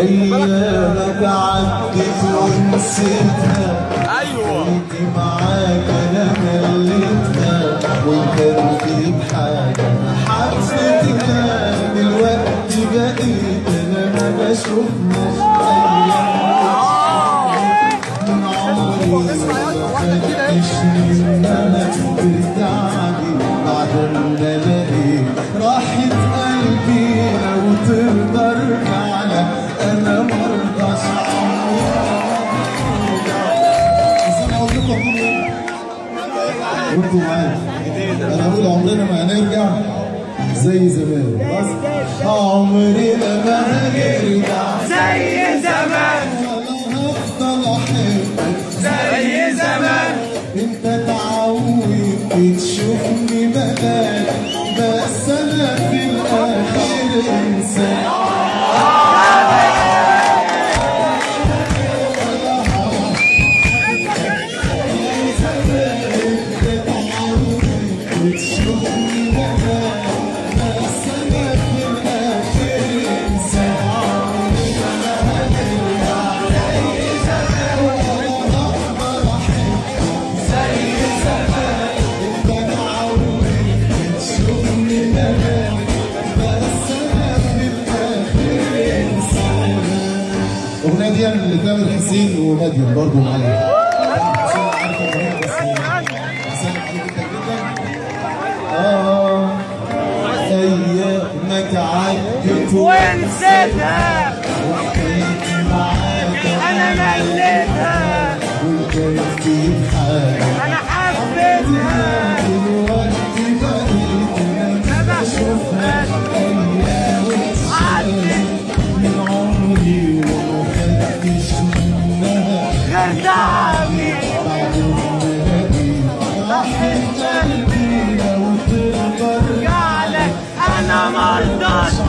ايامك عدت ونسيتها ايوه خليتي معاك انا مليتها وكان في بحاجه حسيتها دلوقتي بقيت انا ما بشوفناش ايام من عمري مش منك بتاعي بعد ما لقيت راحت قلبي لو ترضى ارجع لك انا مرضاش بس انا اقول لكم ايه وانتوا معايا انا اقول عمرنا ما هنرجع زي زمان بس عمرنا ما هنرجع زي زمان ولا هفضل احبك زي زمان انت تعودت تشوفني ملاك بس انا في الاخر انسان تشوفني ملاك بس انا في الاخر انسان الأغنية دي لتامر حسين ومدين برضه معايا عشان عارفة الأغنية بس أحسن عليك جدا جدا آه أيامك عدت ونسيتها وحكيت معاك انا مليتها وكان في حاجة انا حبيتها دلوقتي بقيت أنا بشوفها أيام من عمري وما خدتش منها غير تعبي بعد ما لقيت راحت قلبي لو تقدر قالك انا مرضاش